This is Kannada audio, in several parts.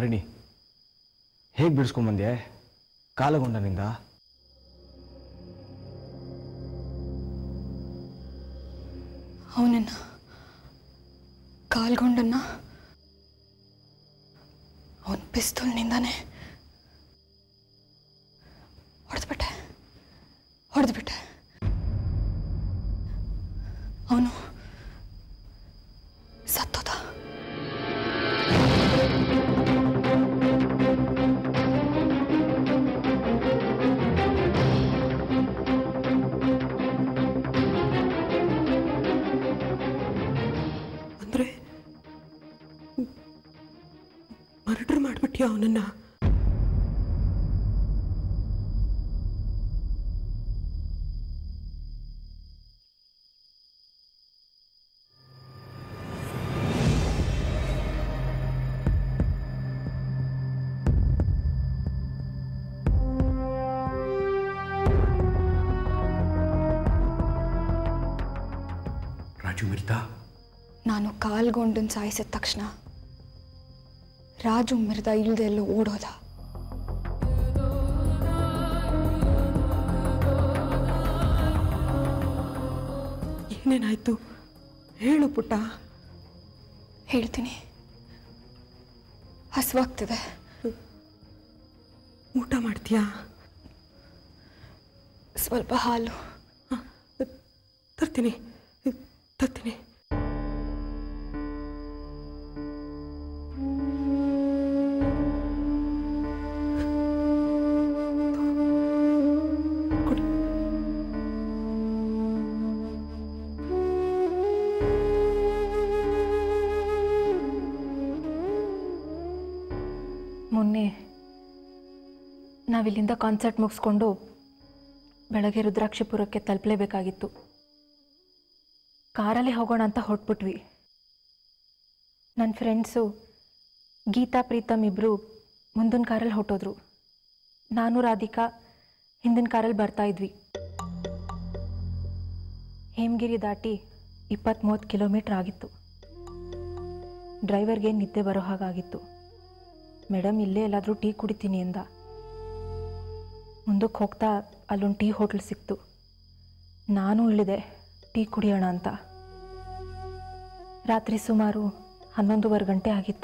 ತಾರಿಣಿ ಹೇಗೆ ಬಿಡಿಸ್ಕೊಂಬಂದೆ ಕಾಲಗೊಂಡನಿಂದ ಅವನನ್ನ ಕಾಲ್ಗೊಂಡನ್ನ ಅವನ ಪಿಸ್ತೂಲ್ನಿಂದಾನೆ ಹೊಡೆದ್ಬಿಟ್ಟೆ ಹೊಡೆದ್ಬಿಟ್ಟೆ ಅವನು ಸತ್ತೋದ ಅಂದ್ರೆ ಮರ್ಡರ್ ಮಾಡ್ಬಿಟ್ಯಾ ಅವನನ್ನ ರಾಜು ಮಿರ್ತಾ ನಾನು ಕಾಲ್ಗೊಂಡನ್ ಸಾಯಿಸಿದ ತಕ್ಷಣ ರಾಜು ಮಿರ್ದ ಇಲ್ದೆ ಎಲ್ಲೋ ಓಡೋದ ಏನೇನಾಯ್ತು ಹೇಳು ಪುಟ್ಟ ಹೇಳ್ತೀನಿ ಹಸುವಾಗ್ತಿದೆ ಊಟ ಮಾಡ್ತೀಯಾ ಸ್ವಲ್ಪ ಹಾಲು ತರ್ತೀನಿ ತರ್ತೀನಿ ಕೊಡಿ ಮೊನ್ನೆ ನಾವಿಲ್ಲಿಂದ ಕಾನ್ಸರ್ಟ್ ಮುಗಿಸ್ಕೊಂಡು ಬೆಳಗ್ಗೆ ರುದ್ರಾಕ್ಷಿಪುರಕ್ಕೆ ತಲುಪಲೇಬೇಕಾಗಿತ್ತು ಕಾರಲ್ಲಿ ಹೋಗೋಣ ಅಂತ ಹೊರಟ್ಬಿಟ್ವಿ ನನ್ನ ಫ್ರೆಂಡ್ಸು ಗೀತಾ ಪ್ರೀತಮ್ ಇಬ್ಬರು ಮುಂದಿನ ಕಾರಲ್ಲಿ ಹೊಟ್ಟೋದ್ರು ನಾನು ರಾಧಿಕಾ ಹಿಂದಿನ ಕಾರಲ್ಲಿ ಬರ್ತಾ ಇದ್ವಿ ಹೇಮಗಿರಿ ದಾಟಿ ಇಪ್ಪತ್ತ್ ಮೂವತ್ತು ಕಿಲೋಮೀಟ್ರ್ ಆಗಿತ್ತು ಡ್ರೈವರ್ಗೆ ನಿದ್ದೆ ಬರೋ ಹಾಗಾಗಿತ್ತು ಮೇಡಮ್ ಇಲ್ಲೇ ಎಲ್ಲಾದರೂ ಟೀ ಕುಡಿತೀನಿ ಅಂದ ಮುಂದಕ್ಕೆ ಹೋಗ್ತಾ ಅಲ್ಲೊಂದು ಟೀ ಹೋಟ್ಲ್ ಸಿಕ್ತು ನಾನು ಇಳಿದೆ ಟೀ ಕುಡಿಯೋಣ ಅಂತ ರಾತ್ರಿ ಸುಮಾರು ಹನ್ನೊಂದುವರೆ ಗಂಟೆ ಆಗಿತ್ತು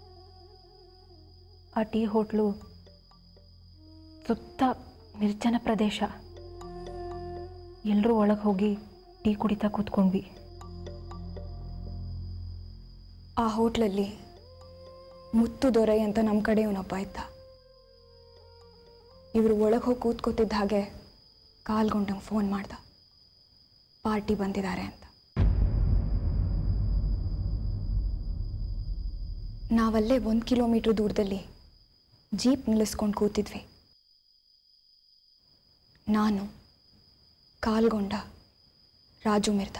ಆ ಟೀ ಹೋಟ್ಲು ಸುತ್ತ ನಿರ್ಜನ ಪ್ರದೇಶ ಎಲ್ಲರೂ ಒಳಗೆ ಹೋಗಿ ಟೀ ಕುಡಿತಾ ಕೂತ್ಕೊಂಡ್ವಿ ಆ ಹೋಟ್ಲಲ್ಲಿ ಮುತ್ತು ದೊರೈ ಅಂತ ನಮ್ಮ ಕಡೆ ಇವನೊಬ್ಬ ಇದ್ದ ಇವರು ಒಳಗೆ ಹೋಗಿ ಕೂತ್ಕೋತಿದ್ದ ಹಾಗೆ ಕಾಲ್ಗೊಂಡಂಗೆ ಫೋನ್ ಮಾಡ್ದ ಪಾರ್ಟಿ ಬಂದಿದ್ದಾರೆ ಅಂತ ನಾವಲ್ಲೇ ಒಂದು ಕಿಲೋಮೀಟ್ರ್ ದೂರದಲ್ಲಿ ಜೀಪ್ ನಿಲ್ಲಿಸ್ಕೊಂಡು ಕೂತಿದ್ವಿ ನಾನು ಕಾಲ್ಗೊಂಡ ರಾಜು ಮಿರ್ದ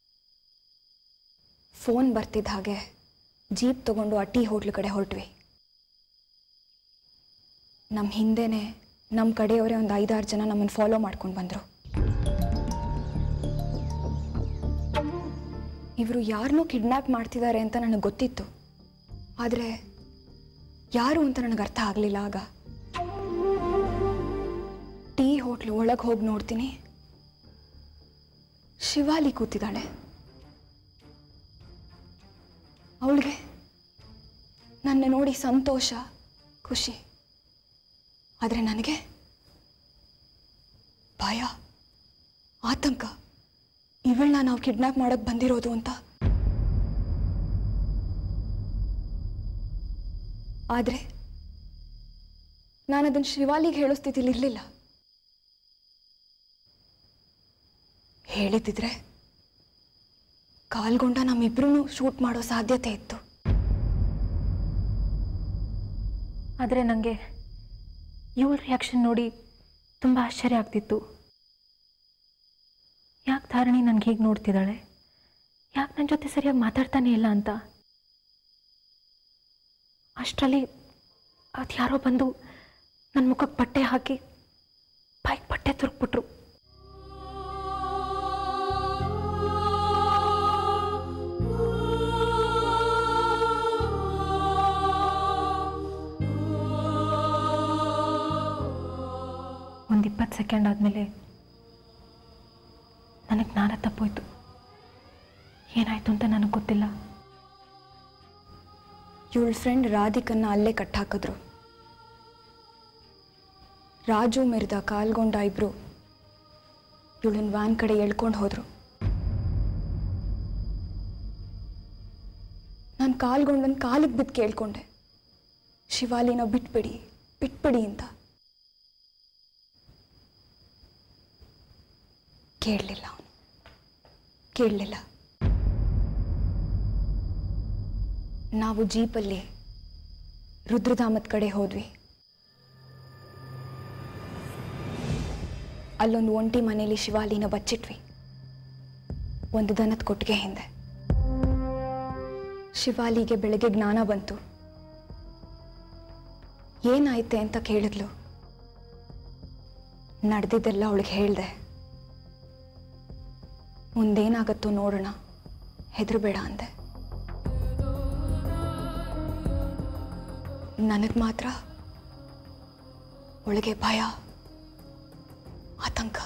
ಫೋನ್ ಬರ್ತಿದ್ದ ಹಾಗೆ ಜೀಪ್ ತಗೊಂಡು ಆ ಟೀ ಹೋಟ್ಲ್ ಕಡೆ ಹೊರಟ್ವಿ ನಮ್ಮ ಹಿಂದೆನೇ ನಮ್ಮ ಕಡೆಯವರೇ ಒಂದು ಐದಾರು ಜನ ನಮ್ಮನ್ನು ಫಾಲೋ ಮಾಡ್ಕೊಂಡು ಬಂದರು ಇವರು ಯಾರನ್ನೂ ಕಿಡ್ನ್ಯಾಪ್ ಮಾಡ್ತಿದ್ದಾರೆ ಅಂತ ನನಗೆ ಗೊತ್ತಿತ್ತು ಆದರೆ ಯಾರು ಅಂತ ನನಗೆ ಅರ್ಥ ಆಗಲಿಲ್ಲ ಆಗ ಟೀ ಹೋಟ್ಲು ಒಳಗೆ ಹೋಗಿ ನೋಡ್ತೀನಿ ಶಿವಾಲಿ ಕೂತಿದ್ದಾಳೆ ಅವಳಿಗೆ ನನ್ನ ನೋಡಿ ಸಂತೋಷ ಖುಷಿ ಆದರೆ ನನಗೆ ಭಯ ಆತಂಕ ಇವಳನ್ನ ನಾವು ಕಿಡ್ನಾಪ್ ಮಾಡಕ್ಕೆ ಬಂದಿರೋದು ಅಂತ ಆದರೆ ನಾನು ಅದನ್ನು ಶಿವಾಲಿಗೆ ಹೇಳೋ ಸ್ಥಿತಿಲಿ ಇರಲಿಲ್ಲ ಹೇಳಿದ್ದಿದ್ರೆ ಕಾಲ್ಗೊಂಡ ನಮ್ಮಿಬ್ರೂ ಶೂಟ್ ಮಾಡೋ ಸಾಧ್ಯತೆ ಇತ್ತು ಆದರೆ ನನಗೆ ಇವಳ ರಿಯಾಕ್ಷನ್ ನೋಡಿ ತುಂಬ ಆಶ್ಚರ್ಯ ಆಗ್ತಿತ್ತು ಯಾಕೆ ಧಾರಣಿ ನನಗೆ ಹೀಗೆ ನೋಡ್ತಿದ್ದಾಳೆ ಯಾಕೆ ನನ್ನ ಜೊತೆ ಸರಿಯಾಗಿ ಮಾತಾಡ್ತಾನೆ ಇಲ್ಲ ಅಂತ ಅಷ್ಟರಲ್ಲಿ ಅದು ಯಾರೋ ಬಂದು ನನ್ನ ಮುಖಕ್ಕೆ ಬಟ್ಟೆ ಹಾಕಿ ಬೈಕ್ ಬಟ್ಟೆ ತುರುಕ್ಬಿಟ್ರು ಸೆಕೆಂಡ್ ಆದಮೇಲೆ ನನಗೆ ಜ್ಞಾನ ತಪ್ಪೋಯ್ತು ಏನಾಯಿತು ಅಂತ ನನಗೆ ಗೊತ್ತಿಲ್ಲ ಇವಳ ಫ್ರೆಂಡ್ ರಾಧಿಕನ್ನ ಅಲ್ಲೇ ಕಟ್ಟಾಕಿದ್ರು ರಾಜು ಮೆರೆದ ಕಾಲ್ಗೊಂಡ ಇಬ್ರು ಇವಳನ್ನ ವ್ಯಾನ್ ಕಡೆ ಎಳ್ಕೊಂಡು ಹೋದ್ರು ನಾನು ಕಾಲ್ಗೊಂಡನ್ ಕಾಲಿಗೆ ಬಿದ್ದು ಕೇಳ್ಕೊಂಡೆ ಶಿವಾಲಿನ ಬಿಟ್ಬಿಡಿ ಬಿಟ್ಬಿಡಿ ಅಂತ ಕೇಳಲಿಲ್ಲ ಅವನು ಕೇಳಲಿಲ್ಲ ನಾವು ಜೀಪಲ್ಲಿ ರುದ್ರಧಾಮದ ಕಡೆ ಹೋದ್ವಿ ಅಲ್ಲೊಂದು ಒಂಟಿ ಮನೇಲಿ ಶಿವಾಲಿನ ಬಚ್ಚಿಟ್ವಿ ಒಂದು ದನದ ಕೊಟ್ಟಿಗೆ ಹಿಂದೆ ಶಿವಾಲಿಗೆ ಬೆಳಗ್ಗೆ ಜ್ಞಾನ ಬಂತು ಏನಾಯ್ತೆ ಅಂತ ಕೇಳಿದ್ಲು ನಡೆದಿದ್ದೆಲ್ಲ ಅವಳಿಗೆ ಹೇಳ್ದೆ ಮುಂದೇನಾಗತ್ತೋ ನೋಡೋಣ ಹೆದರಬೇಡ ಅಂದೆ ನನಗೆ ಮಾತ್ರ ಒಳಗೆ ಭಯ ಆತಂಕ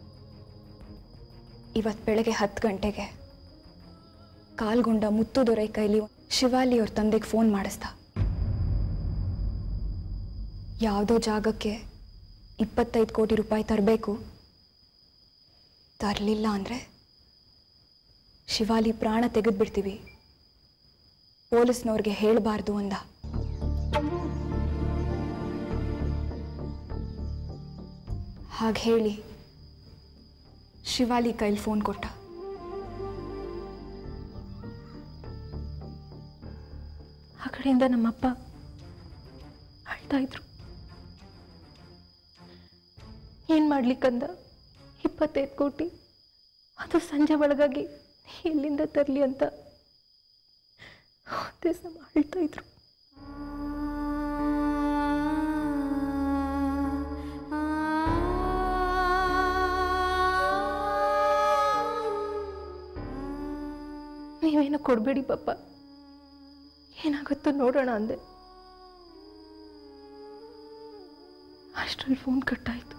ಇವತ್ತು ಬೆಳಗ್ಗೆ ಹತ್ತು ಗಂಟೆಗೆ ಕಾಲ್ಗುಂಡ ಮುತ್ತು ದೊರೆ ಕೈಲಿ ಶಿವಾಲಿ ಅವ್ರ ತಂದೆಗೆ ಫೋನ್ ಮಾಡಿಸ್ದ ಯಾವುದೋ ಜಾಗಕ್ಕೆ ಇಪ್ಪತ್ತೈದು ಕೋಟಿ ರೂಪಾಯಿ ತರಬೇಕು ತರಲಿಲ್ಲ ಅಂದರೆ ಶಿವಾಲಿ ಪ್ರಾಣ ತೆಗೆದ್ಬಿಡ್ತೀವಿ ಪೊಲೀಸ್ನವ್ರಿಗೆ ಹೇಳಬಾರ್ದು ಅಂದ ಹಾಗೆ ಹೇಳಿ ಶಿವಾಲಿ ಕೈಲಿ ಫೋನ್ ಕೊಟ್ಟ ಆ ಕಡೆಯಿಂದ ನಮ್ಮಪ್ಪ ಅಳ್ತಾ ಇದ್ರು ಏನು ಮಾಡ್ಲಿಕ್ಕಂದ ಇಪ್ಪತ್ತೈದು ಕೋಟಿ ಅದು ಸಂಜೆ ಒಳಗಾಗಿ ಎಲ್ಲಿಂದ ತರಲಿ ಅಂತ ಒಂದೇ ಸಮ ಅಳ್ತಾ ಇದ್ರು ನೀವೇನು ಕೊಡಬೇಡಿ ಪಾಪ ಏನಾಗುತ್ತೋ ನೋಡೋಣ ಅಂದೆ ಅಷ್ಟರಲ್ಲಿ ಫೋನ್ ಕಟ್ಟಾಯಿತು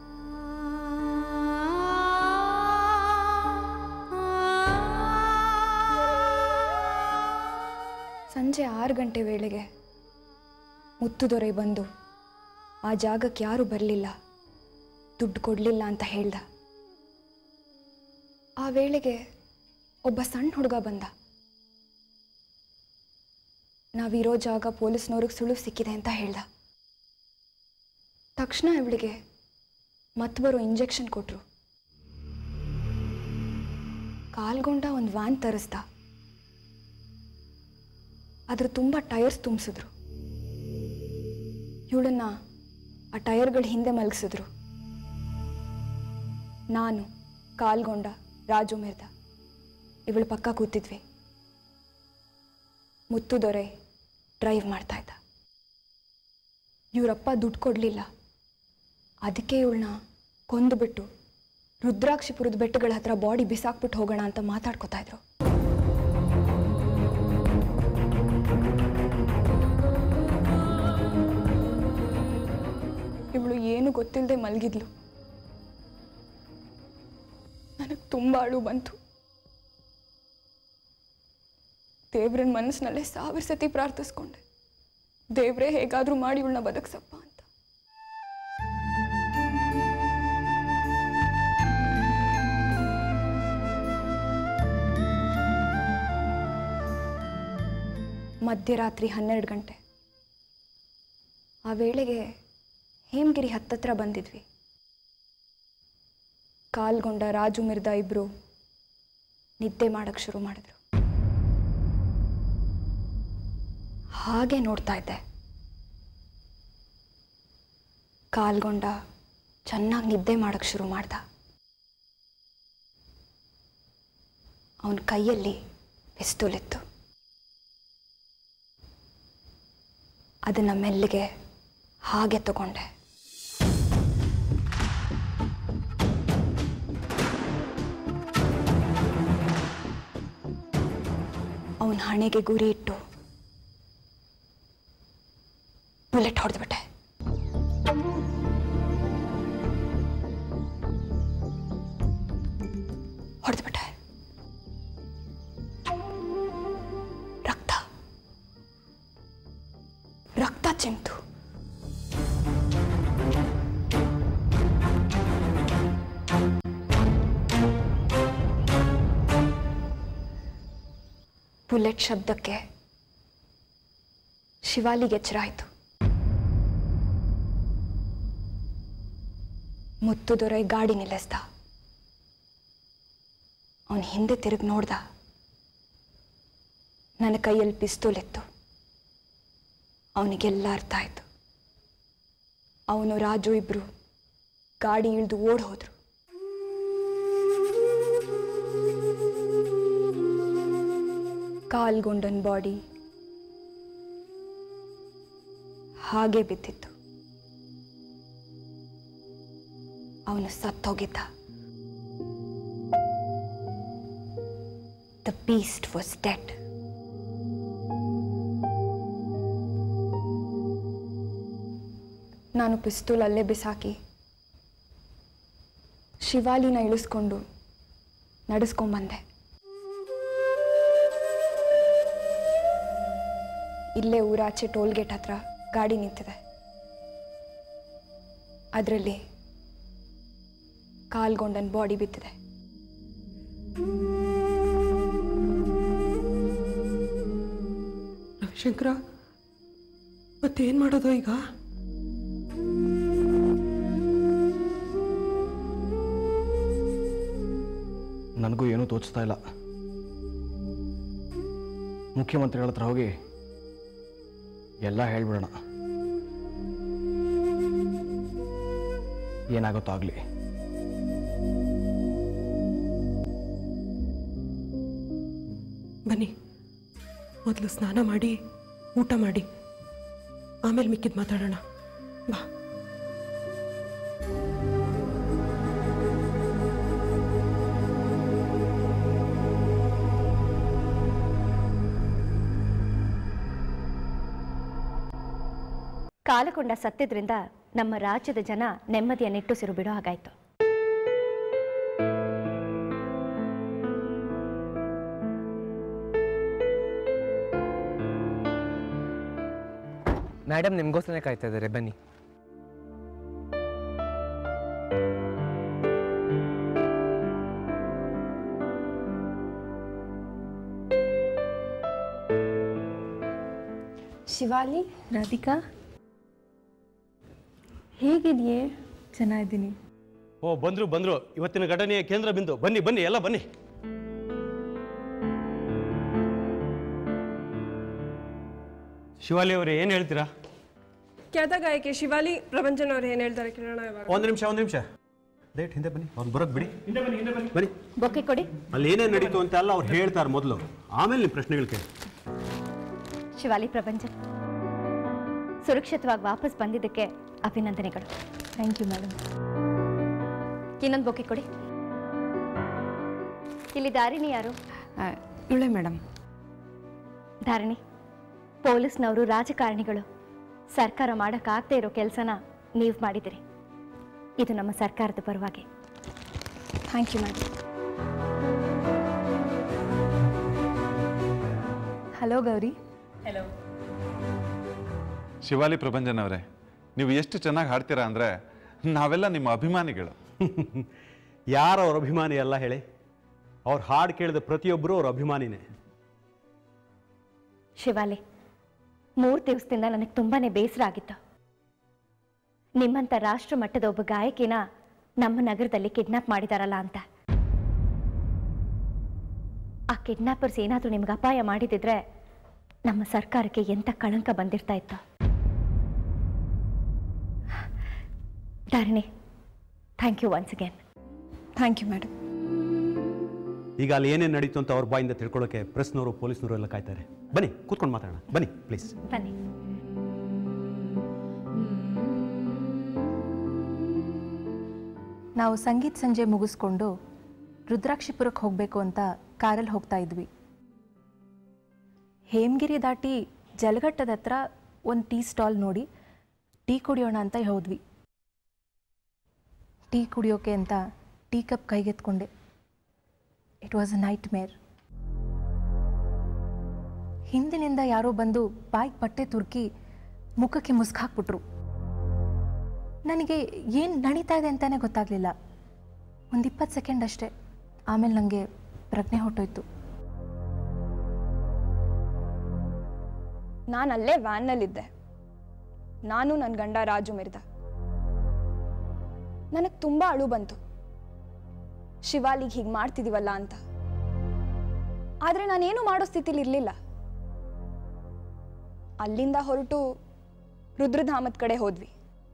ಸಂಜೆ ಆರು ಗಂಟೆ ವೇಳೆಗೆ ಮುತ್ತು ದೊರೆ ಬಂದು ಆ ಜಾಗಕ್ಕೆ ಯಾರೂ ಬರಲಿಲ್ಲ ದುಡ್ಡು ಕೊಡಲಿಲ್ಲ ಅಂತ ಹೇಳ್ದ ಆ ವೇಳೆಗೆ ಒಬ್ಬ ಸಣ್ಣ ಹುಡುಗ ಬಂದ ನಾವಿರೋ ಜಾಗ ಪೊಲೀಸ್ನವ್ರಿಗೆ ಸುಳಿವು ಸಿಕ್ಕಿದೆ ಅಂತ ಹೇಳ್ದ ತಕ್ಷಣ ಇವಳಿಗೆ ಮತ್ತೆ ಬರೋ ಇಂಜೆಕ್ಷನ್ ಕೊಟ್ಟರು ಕಾಲ್ಗೊಂಡ ಒಂದು ವ್ಯಾನ್ ತರಿಸ್ದ ಅದ್ರ ತುಂಬ ಟೈರ್ಸ್ ತುಂಬಿಸಿದ್ರು ಇವಳನ್ನ ಆ ಟೈರ್ಗಳ ಹಿಂದೆ ಮಲಗಿಸಿದ್ರು ನಾನು ಕಾಲ್ಗೊಂಡ ರಾಜು ಮಿರ್ದ ಇವಳು ಪಕ್ಕ ಕೂತಿದ್ವಿ ಮುತ್ತು ದೊರೆ ಡ್ರೈವ್ ಮಾಡ್ತಾ ಇದ್ದ ಇವರಪ್ಪ ದುಡ್ಡು ಕೊಡಲಿಲ್ಲ ಅದಕ್ಕೆ ಇವಳನ್ನ ಕೊಂದುಬಿಟ್ಟು ರುದ್ರಾಕ್ಷಿಪುರದ ಬೆಟ್ಟಗಳ ಹತ್ರ ಬಾಡಿ ಬಿಸಾಕ್ಬಿಟ್ಟು ಹೋಗೋಣ ಅಂತ ಮಾತಾಡ್ಕೊತಾ ಇದ್ರು ಇವಳು ಏನು ಗೊತ್ತಿಲ್ಲದೆ ಮಲಗಿದ್ಲು ನನಗೆ ತುಂಬ ಅಳು ಬಂತು ದೇವ್ರನ್ನ ಮನಸ್ಸಿನಲ್ಲೇ ಸಾವಿರ ಸತಿ ಪ್ರಾರ್ಥಿಸ್ಕೊಂಡೆ ದೇವ್ರೇ ಹೇಗಾದರೂ ಮಾಡಿ ಇವಳನ್ನ ಬದುಕ್ಸಪ್ಪ ಅಂತ ಮಧ್ಯರಾತ್ರಿ ಹನ್ನೆರಡು ಗಂಟೆ ಆ ವೇಳೆಗೆ ಹೇಮಗಿರಿ ಹತ್ತತ್ರ ಬಂದಿದ್ವಿ ಕಾಲ್ಗೊಂಡ ರಾಜು ಮಿರ್ದ ಇಬ್ರು ನಿದ್ದೆ ಮಾಡಕ್ಕೆ ಶುರು ಮಾಡಿದ್ರು ಹಾಗೆ ನೋಡ್ತಾ ಇದ್ದೆ ಕಾಲ್ಗೊಂಡ ಚೆನ್ನಾಗಿ ನಿದ್ದೆ ಮಾಡಕ್ಕೆ ಶುರು ಮಾಡ್ದ ಅವನ ಕೈಯಲ್ಲಿ ಪಿಸ್ತೂಲ್ ಇತ್ತು ಅದನ್ನ ಮೆಲ್ಲಿಗೆ ಹಾಗೆ ತಗೊಂಡೆ ಅವನ ಹಣೆಗೆ ಗುರಿ ಇಟ್ಟು ಬುಲೆಟ್ ಹೊಡೆದ್ಬಿಟ್ಟೆ ಹೊಡೆದ್ಬಿಟ್ಟೆ ರಕ್ತ ರಕ್ತ ಚಿಮ್ತು ಬುಲೆಟ್ ಶಬ್ದಕ್ಕೆ ಶಿವಾಲಿಗೆ ಎಚ್ಚರ ಆಯಿತು ಮುತ್ತು ದೊರೆ ಗಾಡಿ ನಿಲ್ಲಿಸ್ದ ಅವನ ಹಿಂದೆ ತಿರುಗಿ ನೋಡ್ದ ನನ್ನ ಕೈಯಲ್ಲಿ ಪಿಸ್ತೂಲ್ ಇತ್ತು ಅವನಿಗೆಲ್ಲ ಅರ್ಥ ಆಯ್ತು ಅವನು ರಾಜು ಇಬ್ರು ಗಾಡಿ ಇಳಿದು ಓಡ್ ಹೋದ್ರು ಕಾಲ್ಗೊಂಡನ್ ಬಾಡಿ ಹಾಗೆ ಬಿದ್ದಿತ್ತು ಅವನು ಸತ್ತೋಗಿದ್ದ ದ ಬೀಸ್ಟ್ ವಾಸ್ ಡೆಡ್ ನಾನು ಪಿಸ್ತೂಲ್ ಅಲ್ಲೇ ಬಿಸಾಕಿ ಶಿವಾಲಿನ ಇಳಿಸ್ಕೊಂಡು ನಡೆಸ್ಕೊಂಬಂದೆ ಇಲ್ಲೇ ಊರಾಚೆ ಟೋಲ್ಗೇಟ್ ಹತ್ರ ಗಾಡಿ ನಿಂತಿದೆ ಅದರಲ್ಲಿ ಕಾಲ್ಗೊಂಡನ್ ಬಾಡಿ ಬಿದ್ದಿದೆ ರವಿಶಂಕರ ಮತ್ತೇನು ಮಾಡೋದು ಈಗ ನನಗೂ ಏನೂ ತೋಚ್ತಾ ಇಲ್ಲ ಮುಖ್ಯಮಂತ್ರಿಗಳ ಹತ್ರ ಹೋಗಿ ಎಲ್ಲ ಹೇಳ್ಬಿಡೋಣ ಏನಾಗುತ್ತೋ ಆಗಲಿ ಬನ್ನಿ ಮೊದಲು ಸ್ನಾನ ಮಾಡಿ ಊಟ ಮಾಡಿ ಆಮೇಲೆ ಮಿಕ್ಕಿದ್ ಮಾತಾಡೋಣ ಬಾ ಕಾಲಕೊಂಡ ಸತ್ತಿದ್ರಿಂದ ನಮ್ಮ ರಾಜ್ಯದ ಜನ ನೆಮ್ಮದಿಯ ನಿಟ್ಟುಸಿರು ಬಿಡೋ ಹಾಗಾಯ್ತು ಮೇಡಮ್ ನಿಮಗೋಸ್ಕರನೇ ಕಾಯ್ತಾ ಇದ್ದಾರೆ ಬನ್ನಿ ಶಿವಾಲಿ ರಾಧಿಕಾ ಹೇಗಿದೆಯೇ ಚೆನ್ನಾಗಿದ್ದೀನಿ ಓ ಬಂದ್ರು ಬಂದ್ರು ಇವತ್ತಿನ ಘಟನೆಯ ಕೇಂದ್ರ ಬಿಂದು ಬನ್ನಿ ಬನ್ನಿ ಎಲ್ಲ ಬನ್ನಿ ಶಿವಾಲಿ ಅವರೇ ಏನು ಹೇಳ್ತೀರಾ ಖ್ಯಾತ ಗಾಯಕಿ ಶಿವಾಲಿ ಪ್ರಪಂಚನ್ ಅವ್ರು ಏನು ಹೇಳ್ತಾರೆ ಕೇಳೋಣ ಇವಾಗ ಒಂದು ನಿಮಿಷ ಒಂದು ನಿಮಿಷ ದಯಟ್ ಹಿಂದೆ ಬನ್ನಿ ಅವ್ರು ಬರೋಕ್ ಬಿಡಿ ಬನ್ನಿ ಬೊಕ್ಕೆ ಕೊಡಿ ಅಲ್ಲಿ ಏನೇನು ನಡೀತು ಅಂತ ಎಲ್ಲ ಅವ್ರು ಹೇಳ್ತಾರೆ ಮೊದಲು ಆಮೇಲೆ ನೀವು ಪ್ರಶ್ನೆಗಳು ಕೇಳಿ ಶಿವಾಲಿ ಪ್ರಪಂಚನ್ ಸುರಕ್ಷಿತವಾಗಿ ವಾಪಸ್ ಬಂದಿದ್ದಕ್ಕೆ ಅಭಿನಂದನೆಗಳು ಥ್ಯಾಂಕ್ ಯು ಮೇಡಮ್ ಇನ್ನೊಂದು ಬೊಕ್ಕೆ ಕೊಡಿ ಇಲ್ಲಿ ದಾರಿಣಿ ಯಾರು ಇವಳೆ ಮೇಡಮ್ ಧಾರಣಿ ಪೊಲೀಸ್ನವರು ರಾಜಕಾರಣಿಗಳು ಸರ್ಕಾರ ಮಾಡೋಕ್ಕಾಗದೇ ಇರೋ ಕೆಲಸನ ನೀವು ಮಾಡಿದಿರಿ ಇದು ನಮ್ಮ ಸರ್ಕಾರದ ಪರವಾಗಿ thank you madam hello Gauri Shivali Prabhanjan ಅವರೇ ನೀವು ಎಷ್ಟು ಚೆನ್ನಾಗಿ ಹಾಡ್ತೀರಾ ಅಂದರೆ ನಾವೆಲ್ಲ ನಿಮ್ಮ ಅಭಿಮಾನಿಗಳು ಯಾರು ಅವ್ರ ಅಭಿಮಾನಿ ಅಲ್ಲ ಹೇಳಿ ಅವ್ರ ಹಾಡು ಕೇಳಿದ ಪ್ರತಿಯೊಬ್ಬರು ಅವ್ರ ಅಭಿಮಾನಿನೇ ಶಿವಾಲಿ ಮೂರು ದಿವಸದಿಂದ ನನಗೆ ತುಂಬಾನೇ ಬೇಸರ ಆಗಿತ್ತು ನಿಮ್ಮಂಥ ರಾಷ್ಟ್ರ ಮಟ್ಟದ ಒಬ್ಬ ಗಾಯಕಿನ ನಮ್ಮ ನಗರದಲ್ಲಿ ಕಿಡ್ನಾಪ್ ಮಾಡಿದಾರಲ್ಲ ಅಂತ ಆ ಕಿಡ್ನಾಪರ್ಸ್ ಏನಾದರೂ ನಿಮ್ಗೆ ಅಪಾಯ ಮಾಡಿದಿದ್ರೆ ನಮ್ಮ ಸರ್ಕಾರಕ್ಕೆ ಎಂಥ ಕಳಂಕ ಬಂದಿರ್ತಾ ಇತ್ತು Dharini thank you once again thank you madam ಈಗ ಅಲ್ಲಿ ಏನೇನು ನಡೀತು ಅಂತ ಅವ್ರ ಬಾಯಿಂದ ತಿಳ್ಕೊಳ್ಳೋಕೆ ಪ್ರೆಸ್ನವರು ಪೊಲೀಸ್ನವರು ಎಲ್ಲ ಕಾಯ್ತಾರೆ ಬನ್ನಿ ಕೂತ್ಕೊಂಡು ಮಾತಾಡೋಣ ಬನ್ನಿ ಪ್ಲೀಸ್ ಬನ್ನಿ ನಾವು ಸಂಗೀತ ಸಂಜೆ ಮುಗಿಸ್ಕೊಂಡು ರುದ್ರಾಕ್ಷಿಪುರಕ್ಕೆ ಹೋಗಬೇಕು ಅಂತ ಕಾರಲ್ಲಿ ಹೋಗ್ತಾ ಇದ್ವಿ ಹೇಮಗಿರಿ ದಾಟಿ ಜಲಘಟ್ಟದ ಹತ್ರ ಒಂದು ಟೀ ಸ್ಟಾಲ್ ನೋಡಿ ಟೀ ಕುಡಿಯೋಣ ಅಂತ ಹೋದ್ವಿ ಟೀ ಕುಡಿಯೋಕೆ ಅಂತ ಟೀ ಕಪ್ ಕೈಗೆತ್ಕೊಂಡೆ it was a nightmare ಹಿಂದಿನಿಂದ ಯಾರೋ ಬಂದು ಬಾಯಿಗೆ ಬಟ್ಟೆ ತುರ್ಕಿ ಮುಖಕ್ಕೆ ಮುಸ್ಕ್ ಹಾಕ್ಬಿಟ್ರು ನನಗೆ ಏನು ನಡೀತಾ ಇದೆ ಅಂತಲೇ ಗೊತ್ತಾಗಲಿಲ್ಲ ಒಂದು ಇಪ್ಪತ್ತು ಸೆಕೆಂಡ್ ಅಷ್ಟೇ ಆಮೇಲೆ ನನಗೆ ಪ್ರಜ್ಞೆ ಹೊಟ್ಟೋಯ್ತು ನಾನು ಅಲ್ಲೇ ವ್ಯಾನ್ನಲ್ಲಿದ್ದೆ ನಾನು ನನ್ನ ಗಂಡ ರಾಜು ಮಿರ್ದ ನನಗೆ ತುಂಬ ಅಳು ಬಂತು ಶಿವಾಲಿಗೆ ಹೀಗೆ ಮಾಡ್ತಿದೀವಲ್ಲ ಅಂತ ಆದರೆ ನಾನೇನು ಮಾಡೋ ಸ್ಥಿತಿಲಿ ಇರಲಿಲ್ಲ ಅಲ್ಲಿಂದ ಹೊರಟು ರುದ್ರಧಾಮದ ಕಡೆ ಹೋದ್ವಿ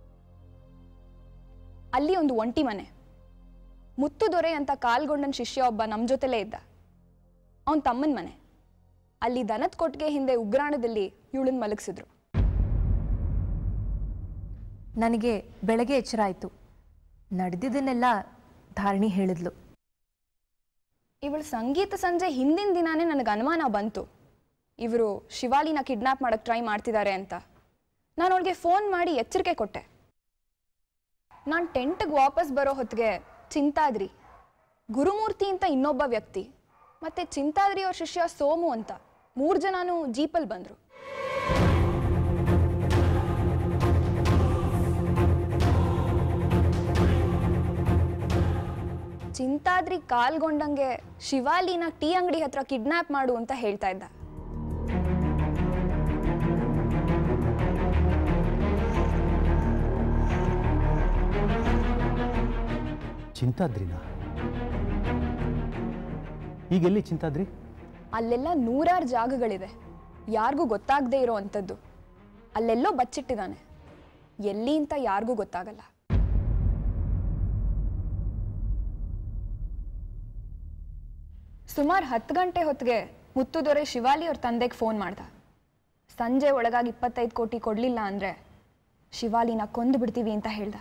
ಅಲ್ಲಿ ಒಂದು ಒಂಟಿ ಮನೆ ಮುತ್ತು ದೊರೆ ಅಂತ ಕಾಲ್ಗೊಂಡನ ಶಿಷ್ಯ ಒಬ್ಬ ನಮ್ಮ ಜೊತೆಲೇ ಇದ್ದ ಅವನ ತಮ್ಮನ ಮನೆ ಅಲ್ಲಿ ದನದ ಕೊಟ್ಟಿಗೆ ಹಿಂದೆ ಉಗ್ರಾಣದಲ್ಲಿ ಇವಳನ್ನ ಮಲಗಿಸಿದ್ರು ನನಗೆ ಬೆಳಗ್ಗೆ ಎಚ್ಚರ ಆಯಿತು ನಡೆದಿದ್ದನ್ನೆಲ್ಲ ಧಾರಣಿ ಹೇಳಿದ್ಲು ಇವಳು ಸಂಗೀತ ಸಂಜೆ ಹಿಂದಿನ ದಿನಾನೇ ನನಗೆ ಅನುಮಾನ ಬಂತು ಇವರು ಶಿವಾಲಿನ ಕಿಡ್ನಾಪ್ ಮಾಡಕ್ಕೆ ಟ್ರೈ ಮಾಡ್ತಿದ್ದಾರೆ ಅಂತ ನಾನು ಅವಳಿಗೆ ಫೋನ್ ಮಾಡಿ ಎಚ್ಚರಿಕೆ ಕೊಟ್ಟೆ ನಾನು ಟೆಂಟ್ಗೆ ವಾಪಸ್ ಬರೋ ಹೊತ್ತಿಗೆ ಚಿಂತಾದ್ರಿ ಗುರುಮೂರ್ತಿ ಅಂತ ಇನ್ನೊಬ್ಬ ವ್ಯಕ್ತಿ ಮತ್ತೆ ಚಿಂತಾದ್ರಿ ಅವ್ರ ಶಿಷ್ಯ ಸೋಮು ಅಂತ ಮೂರು ಜನನೂ ಜೀಪಲ್ಲಿ ಬಂದರು ಚಿಂತಾದ್ರಿ ಕಾಲ್ಗೊಂಡಂಗೆ ಶಿವಾಲಿನ ಟೀ ಅಂಗಡಿ ಹತ್ರ ಕಿಡ್ನಾಪ್ ಮಾಡು ಅಂತ ಹೇಳ್ತಾ ಇದ್ದ ಚಿಂತಾದ್ರಿನ ಈಗೆಲ್ಲಿ ಚಿಂತಾದ್ರಿ ಅಲ್ಲೆಲ್ಲ ನೂರಾರು ಜಾಗಗಳಿದೆ ಯಾರಿಗೂ ಗೊತ್ತಾಗದೇ ಇರೋ ಅಂಥದ್ದು ಅಲ್ಲೆಲ್ಲೋ ಬಚ್ಚಿಟ್ಟಿದ್ದಾನೆ ಎಲ್ಲಿ ಅಂತ ಯಾರಿಗೂ ಗೊತ್ತಾಗಲ್ಲ ಸುಮಾರು ಹತ್ತು ಗಂಟೆ ಹೊತ್ತಿಗೆ ಮುತ್ತುದೊರೆ ಶಿವಾಲಿ ಅವ್ರ ತಂದೆಗೆ ಫೋನ್ ಮಾಡ್ದ ಸಂಜೆ ಒಳಗಾಗಿ ಇಪ್ಪತ್ತೈದು ಕೋಟಿ ಕೊಡಲಿಲ್ಲ ಅಂದರೆ ಶಿವಾಲಿನ ಕೊಂದು ಬಿಡ್ತೀವಿ ಅಂತ ಹೇಳ್ದ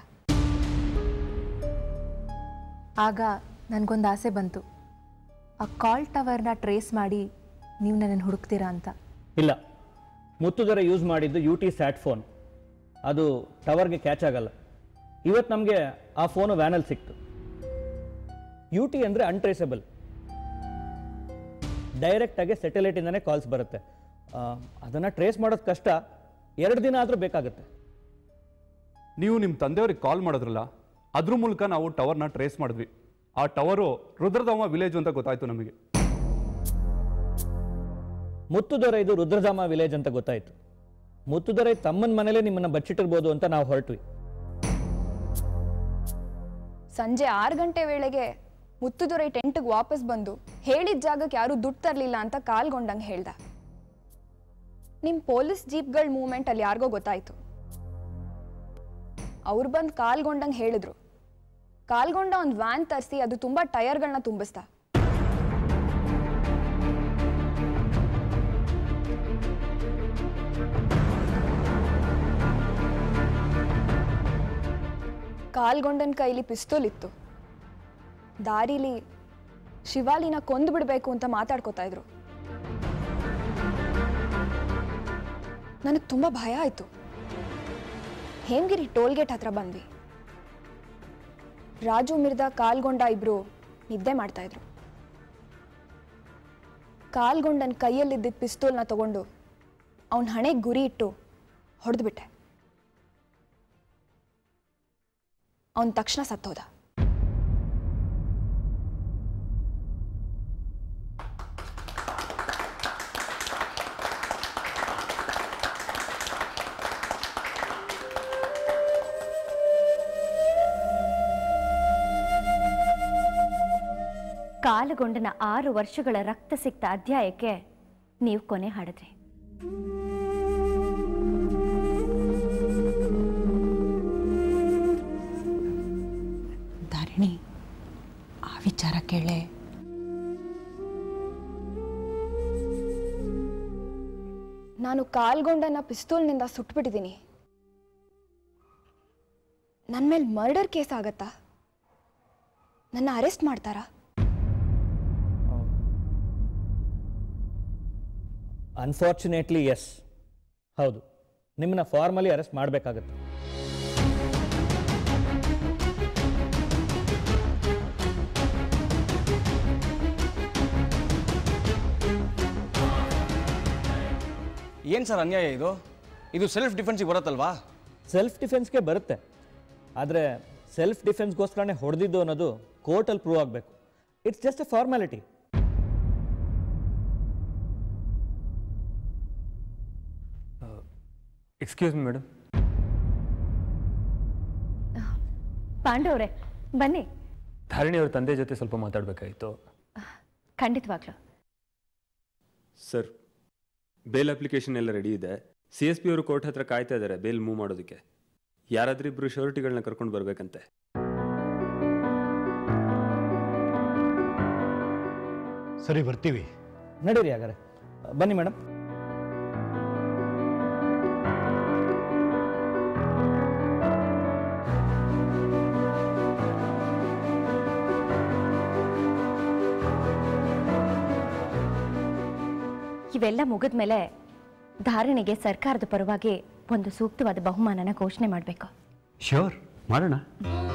ಆಗ ನನಗೊಂದು ಆಸೆ ಬಂತು ಆ ಕಾಲ್ ಟವರ್ನ ಟ್ರೇಸ್ ಮಾಡಿ ನೀವು ನನ್ನನ್ನು ಹುಡುಕ್ತೀರಾ ಅಂತ ಇಲ್ಲ ಮುತ್ತುದರ ಯೂಸ್ ಮಾಡಿದ್ದು ಯು ಟಿ ಸ್ಯಾಟ್ ಫೋನ್ ಅದು ಟವರ್ಗೆ ಕ್ಯಾಚ್ ಆಗಲ್ಲ ಇವತ್ತು ನಮಗೆ ಆ ಫೋನು ವ್ಯಾನಲ್ಲಿ ಸಿಕ್ತು ಯು ಟಿ ಅಂದರೆ ಅನ್ಟ್ರೇಸಬಲ್ ಡೈರೆಕ್ಟಾಗಿ ಸ್ಯಾಟಲೈಟಿಂದನೇ ಕಾಲ್ಸ್ ಬರುತ್ತೆ ಅದನ್ನು ಟ್ರೇಸ್ ಮಾಡೋದು ಕಷ್ಟ ಎರಡು ದಿನ ಆದರೂ ಬೇಕಾಗುತ್ತೆ ನೀವು ನಿಮ್ಮ ತಂದೆಯವ್ರಿಗೆ ಕಾಲ್ ಮಾಡಿದ್ರಲ್ಲ ಅದ್ರ ಮೂಲಕ ನಾವು ಟವರ್ನ ಟ್ರೇಸ್ ಮಾಡಿದ್ವಿ ಆ ಟವರು ರುದ್ರಧಾಮ ವಿಲೇಜ್ ಅಂತ ಗೊತ್ತಾಯ್ತು ನಮಗೆ ಮುತ್ತುದೊರೆ ಇದು ರುದ್ರಧಾಮ ವಿಲೇಜ್ ಅಂತ ಗೊತ್ತಾಯಿತು ಮುತ್ತುದೊರೆ ತಮ್ಮನ ಮನೇಲೆ ನಿಮ್ಮನ್ನು ಬಚ್ಚಿಟ್ಟಿರ್ಬೋದು ಅಂತ ನಾವು ಹೊರಟ್ವಿ ಸಂಜೆ ಆರು ಗಂಟೆ ವೇಳೆಗೆ ಮುತ್ತುದೊರೆ ಟೆಂಟ್ಗೆ ವಾಪಸ್ ಬಂದು ಹೇಳಿದ ಜಾಗಕ್ಕೆ ಯಾರೂ ದುಡ್ಡು ತರಲಿಲ್ಲ ಅಂತ ಕಾಲ್ಗೊಂಡಂಗೆ ಹೇಳ್ದ ನಿಮ್ಮ ಪೊಲೀಸ್ ಜೀಪ್ಗಳ ಮೂವ್ಮೆಂಟ್ ಅಲ್ಲಿ ಯಾರಿಗೋ ಗೊತ್ತಾಯ್ತು ಅವ್ರು ಬಂದು ಕಾಲ್ಗೊಂಡಂಗೆ ಹೇಳಿದ್ರು ಕಾಲ್ಗೊಂಡ ಒಂದು ವ್ಯಾನ್ ತರಿಸಿ ಅದು ತುಂಬ ಟಯರ್ಗಳನ್ನ ತುಂಬಿಸ್ದ ಕಾಲ್ಗೊಂಡನ ಕೈಲಿ ಪಿಸ್ತೂಲ್ ಇತ್ತು ದಾರಿಲಿ ಶಿವಾಲಿನ ಕೊಂದು ಬಿಡಬೇಕು ಅಂತ ಮಾತಾಡ್ಕೋತಾ ಇದ್ರು ನನಗೆ ತುಂಬ ಭಯ ಆಯಿತು ಹೇಮಗಿರಿ ಟೋಲ್ಗೇಟ್ ಹತ್ರ ಬಂದ್ವಿ ರಾಜು ಮಿರ್ದ ಕಾಲ್ಗೊಂಡ ಇಬ್ರು ನಿದ್ದೆ ಮಾಡ್ತಾ ಇದ್ರು ಕಾಲ್ಗೊಂಡನ ಕೈಯಲ್ಲಿದ್ದಿದ್ದ ಪಿಸ್ತೂಲ್ನ ತಗೊಂಡು ಅವನ ಹಣೆಗೆ ಗುರಿ ಇಟ್ಟು ಹೊಡೆದ್ಬಿಟ್ಟೆ ಅವನ ತಕ್ಷಣ ಸತ್ತೋದ ಕಾಲಗೊಂಡನ ಆರು ವರ್ಷಗಳ ರಕ್ತ ಸಿಕ್ತ ಅಧ್ಯಾಯಕ್ಕೆ ನೀವು ಕೊನೆ ಹಾಡಿದ್ರಿ ಧಾರಿಣಿ ಆ ವಿಚಾರ ಕೇಳೆ ನಾನು ಕಾಲ್ಗೊಂಡನ ಪಿಸ್ತೂಲ್ನಿಂದ ಸುಟ್ಬಿಟ್ಟಿದ್ದೀನಿ ನನ್ನ ಮೇಲೆ ಮರ್ಡರ್ ಕೇಸ್ ಆಗತ್ತಾ ನನ್ನ ಅರೆಸ್ಟ್ ಮಾಡ್ತಾರಾ ಅನ್ಫಾರ್ಚುನೇಟ್ಲಿ ಎಸ್ ಹೌದು ನಿಮ್ಮನ್ನ ಫಾರ್ಮಲಿ ಅರೆಸ್ಟ್ ಮಾಡಬೇಕಾಗತ್ತೆ ಏನು ಸರ್ ಅನ್ಯಾಯ ಇದು ಇದು ಸೆಲ್ಫ್ ಡಿಫೆನ್ಸಿಗೆ ಬರುತ್ತಲ್ವಾ ಸೆಲ್ಫ್ ಡಿಫೆನ್ಸ್ಗೆ ಬರುತ್ತೆ ಆದರೆ ಸೆಲ್ಫ್ ಡಿಫೆನ್ಸ್ಗೋಸ್ಕರನೇ ಹೊಡೆದಿದ್ದು ಅನ್ನೋದು ಕೋರ್ಟಲ್ಲಿ ಪ್ರೂವ್ ಆಗಬೇಕು it's just a formality excuse me madam ಪಾಂಡವ್ರೆ ಬನ್ನಿ ಧಾರಣಿ ಅವ್ರ ತಂದೆ ಜೊತೆ ಸ್ವಲ್ಪ ಮಾತಾಡಬೇಕಾಗಿತ್ತು ಖಂಡಿತವಾಗ್ಲು ಸರ್ ಬೇಲ್ ಅಪ್ಲಿಕೇಶನ್ ಎಲ್ಲ ರೆಡಿ ಇದೆ ಸಿ ಎಸ್ ಪಿ ಅವರು ಕೋರ್ಟ್ ಹತ್ರ ಕಾಯ್ತಾ ಇದ್ದಾರೆ ಬೇಲ್ ಮೂವ್ ಮಾಡೋದಕ್ಕೆ ಯಾರಾದ್ರೂ ಇಬ್ರು ಶ್ಯೂರಿಟಿಗಳನ್ನ ಕರ್ಕೊಂಡು ಬರ್ಬೇಕಂತೆ ಸರಿ ಬರ್ತೀವಿ ನಡೀರಿ ಹಾಗಾದ್ರೆ ಬನ್ನಿ ಮೇಡಮ್ ಇವೆಲ್ಲ ಮುಗಿದ ಮೇಲೆ ಧಾರಣೆಗೆ ಸರ್ಕಾರದ ಪರವಾಗಿ ಒಂದು ಸೂಕ್ತವಾದ ಬಹುಮಾನನ ಘೋಷಣೆ ಮಾಡಬೇಕು ಶ್ಯೂರ್ ಮಾಡೋಣ ಆ